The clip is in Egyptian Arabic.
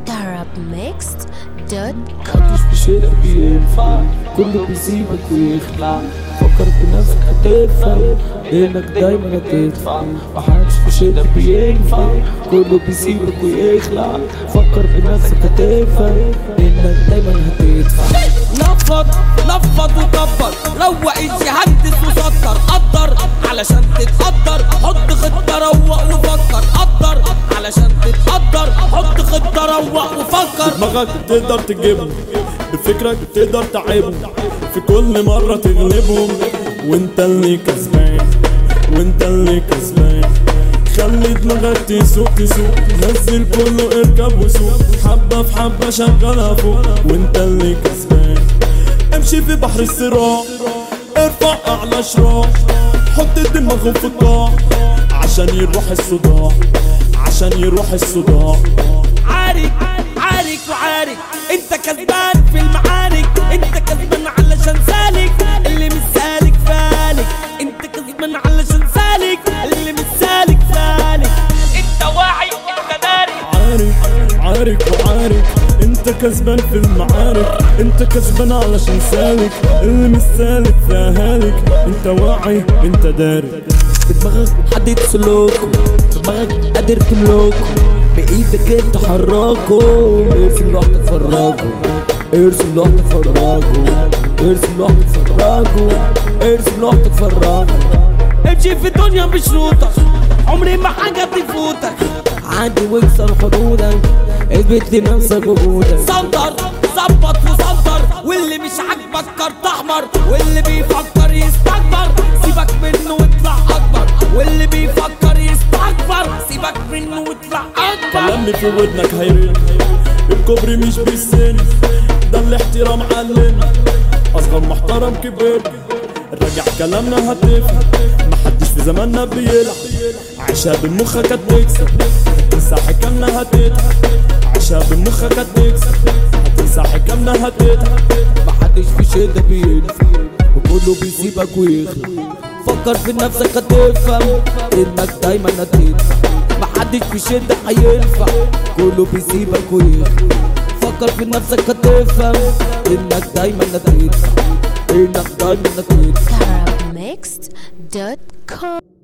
darabmixed.com مفيش في شيء بينفع كله بيسيبك ويخلع فكر بنفسك هتدفع لانك دايما هتدفع محدش في شيء بينفع كله بيسيبك ويخلع فكر بنفسك هتدفع لانك دايما هتدفع نفض نفض وكبر روق هندس وسكر قدر علشان تتقدر حط خطة روق وفكر قدر علشان تتقدر حط خطة روق وفكر دماغك تقدر تجيبهم بفكرك تقدر تعبهم في كل مرة تغلبهم وانت اللي كسبان وانت اللي كسبان خلي دماغك تسوق تسوق نزل كله اركب وسوق حبة في حبة شغلها فوق وانت اللي كسبان امشي في بحر الصراع ارفع اعلى شراع حط دماغهم في القاع عشان يروح الصداع عشان يروح الصداع عارك عارك وعارك انت كسبان في المعارك انت كسبان علشان سالك اللي مش سالك فالك انت كسبان علشان سالك اللي مش سالك فالك انت واعي انت داري عارك عارك وعارك انت كسبان في المعارك انت كسبان علشان سالك اللي مش سالك فهالك انت واعي انت دارك بدماغك حدد سلوكه دماغك قادر تملكه بايدك انت حركه ارسم لوحدك فراجه ارسم لوحدك فراجه ارسم لوحدك فراجه ارسم لوحدك فراجه امشي في الدنيا بشروطك عمري ما حاجة تفوتك عادي واكسر حدودك اثبت لنفسك وجودك سنتر ظبط وسنتر واللي مش عاجبك كارت احمر واللي بيفكر يستكبر سيبك منه واطلع اكبر واللي بيفكر يستكبر سيبك منه واطلع اكبر كلامي في ودنك هيرن الكوبري مش بالسن ده الاحترام علمنا اصغر محترم كبر راجع كلامنا هتفهم محدش في زماننا بيلعب عيشها بمخك هتكسب هتنسى حكامنا هتضحك عيشها بمخك هتكسب هتنسى حكامنا هتضحك محدش في شدة بينفع وكله بيسيبك ويخلع فكر في نفسك هتفهم انك دايما هتدفع محدش في شدة هينفع كله بيسيبك ويخلع فكر في نفسك هتفهم انك دايما هتدفع انك دايما هتدفع darabmixed.com